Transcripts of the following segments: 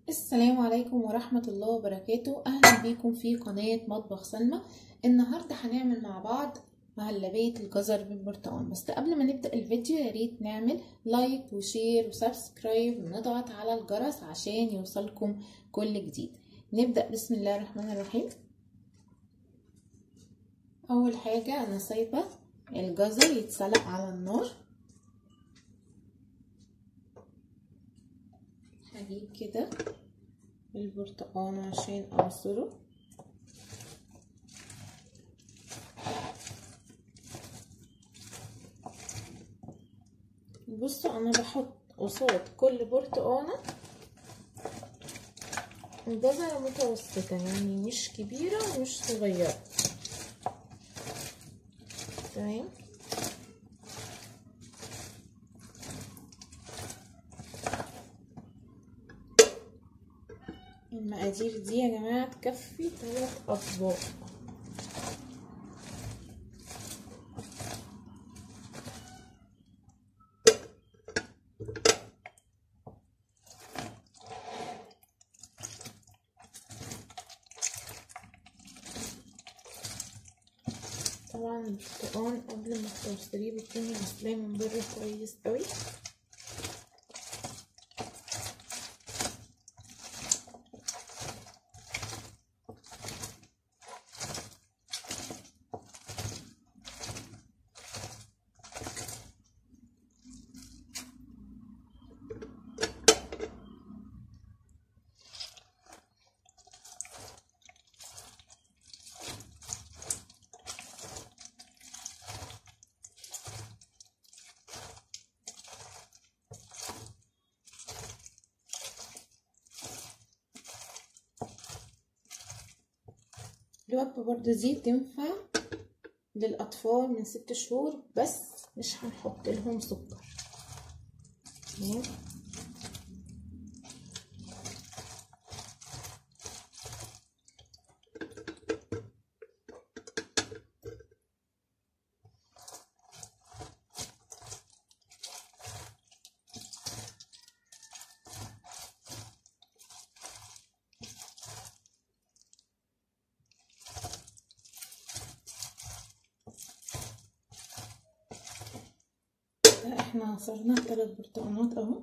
السلام عليكم ورحمة الله وبركاته أهلا بيكم في قناة مطبخ سلمى النهاردة هنعمل مع بعض مهلبية الجزر بالبرتقال بس قبل ما نبدأ الفيديو ياريت نعمل لايك وشير وسبسكرايب ونضغط على الجرس عشان يوصلكم كل جديد نبدأ بسم الله الرحمن الرحيم أول حاجة أنا سايبة الجزر يتسلق على النار هجيب كده البرتقال عشان اعصره بصوا انا بحط قصاد كل برتقانه جزرة متوسطة يعني مش كبيرة ومش صغيرة تمام المقادير دي يا جماعة تكفي ثلاث أطباق طبعا البرتقال قبل ما تشتريه بتكوني غسلاه من بره كويس قوي الوجبة برضو دي تنفع للأطفال من ست شهور بس مش هنحط لهم سكر تمام احنا عصرنا ثلاث برتقانات اهو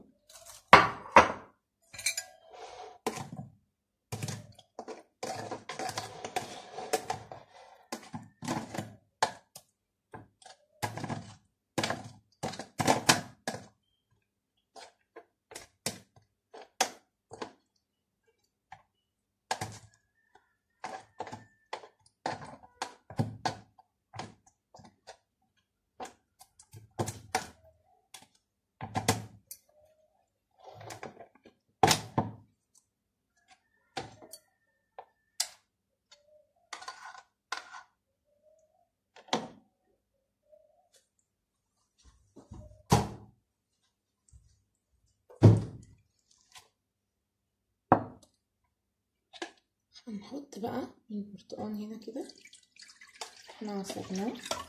هنحط بقى البرتقال هنا كده احنا عصرناه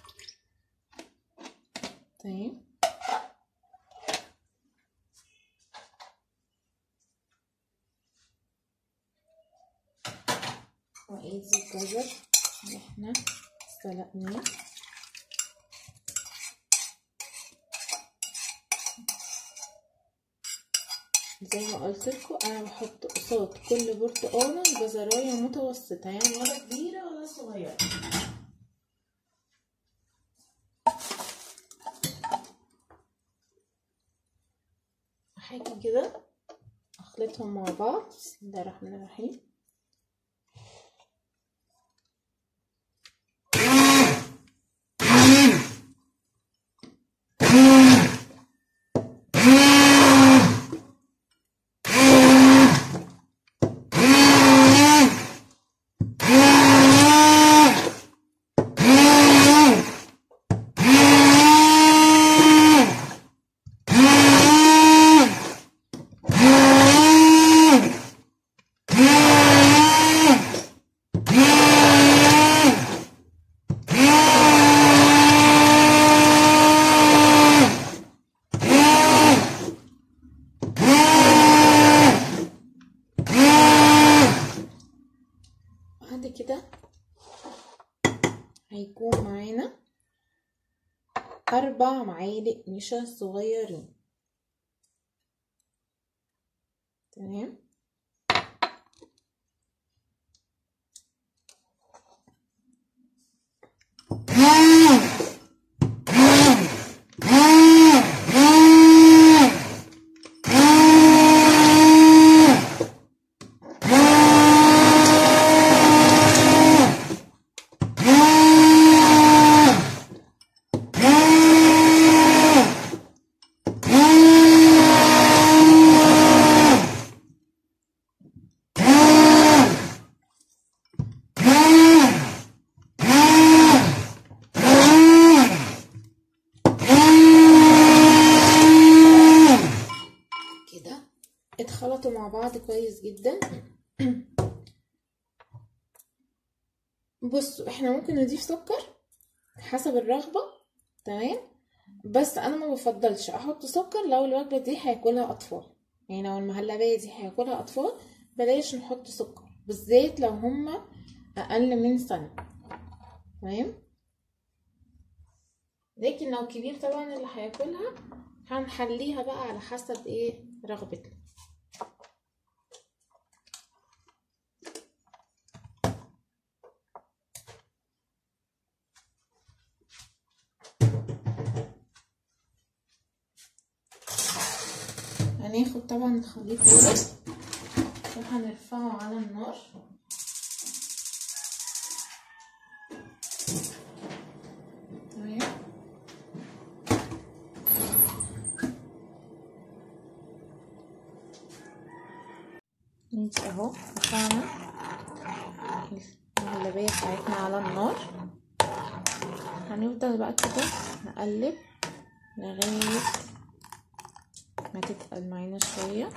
تمام وادي الجزر اللي احنا سلقناه زي ما قلت لكم انا بحط قصاد كل برتقانه جزرايه متوسطه يعني ولا كبيره ولا صغيره هاجي كده اخلطهم مع بعض بسم الله الرحمن الرحيم Yeah. كده هيكون معانا أربع معالق نشا صغيرين تمام كده اتخلطوا مع بعض كويس جدا بصوا احنا ممكن نضيف سكر حسب الرغبة تمام بس انا ما بفضلش احط سكر لو الوجبة دي هياكلها اطفال يعني لو المهلبية دي هياكلها اطفال بلاش نحط سكر بالذات لو هما اقل من سنة تمام لكن لو كبير طبعا اللي هياكلها هنحليها بقى على حسب ايه رغبتنا هناخد طبعا الخليط ده وهنرفعه على النار تمام نيجي اهو رفعنا المهلبية بتاعتنا على النار هنفضل بقى كده نقلب لغاية ما تتقل معانا شوية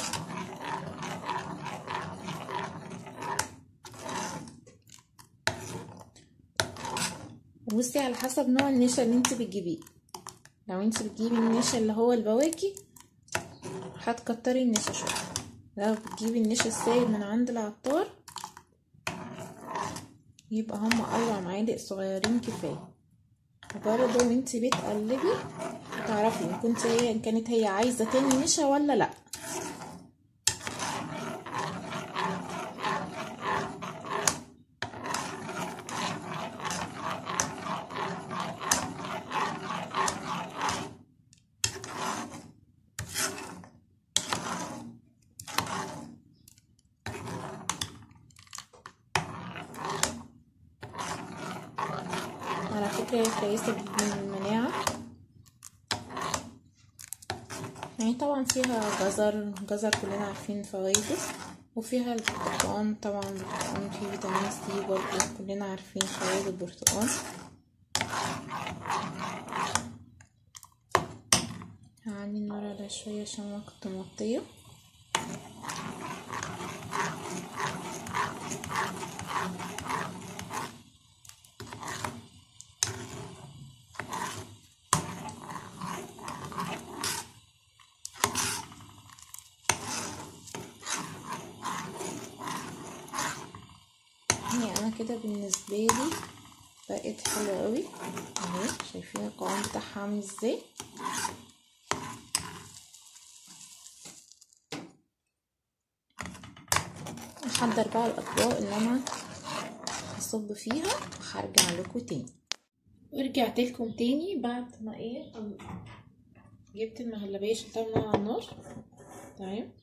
بصي على حسب نوع النشا اللي انت بتجيبيه لو انت بتجيبي النشا اللي هو البواكي هتكتري النشا شويه لو بتجيبي النشا السايب من عند العطار يبقى هما اربع معالق صغيرين كفايه وبرضه وانت بتقلبي هتعرفي ان كنت هي ان كانت هي عايزه تاني نشا ولا لا على فكرة هي كويسة جدا للمناعة يعني طبعا فيها جزر جزر كلنا عارفين فوائده وفيها البرتقال طبعا البرتقال فيه فيتامين سي برضه كلنا عارفين فوائد البرتقال هعلي النار على شوية عشان انا كنت موطية يعني انا كده بالنسبه لي بقت حلوه قوي اهي شايفين القوام بتاعها عامل ازاي احضر بقى الاطباق اللي انا هصب فيها وهرجع لكم تاني ورجعت لكم تاني بعد ما ايه جبت المهلبيه شلتها من على النار تمام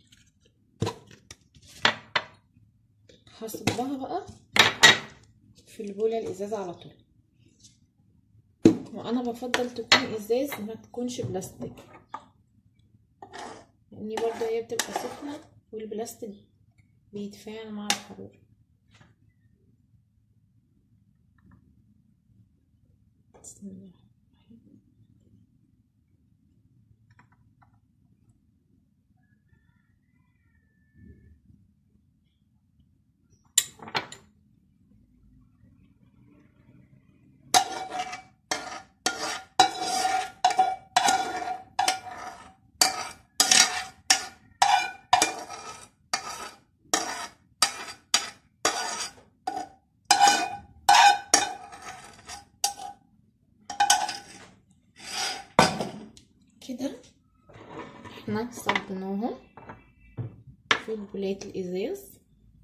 هصبها بقى في البولة الازاز على طول وانا بفضل تكون ازاز ما تكونش بلاستيك لاني برضو هي بتبقى سخنة والبلاستيك بيتفاعل مع الحرارة بسم الله كده احنا صبناهم في البولات الازاز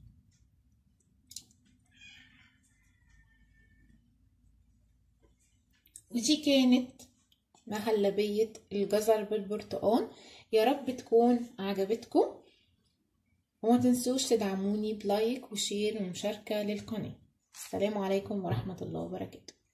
ودي كانت مهلبية الجزر بالبرتقال يا رب تكون عجبتكم وما تنسوش تدعموني بلايك وشير ومشاركة للقناة السلام عليكم ورحمة الله وبركاته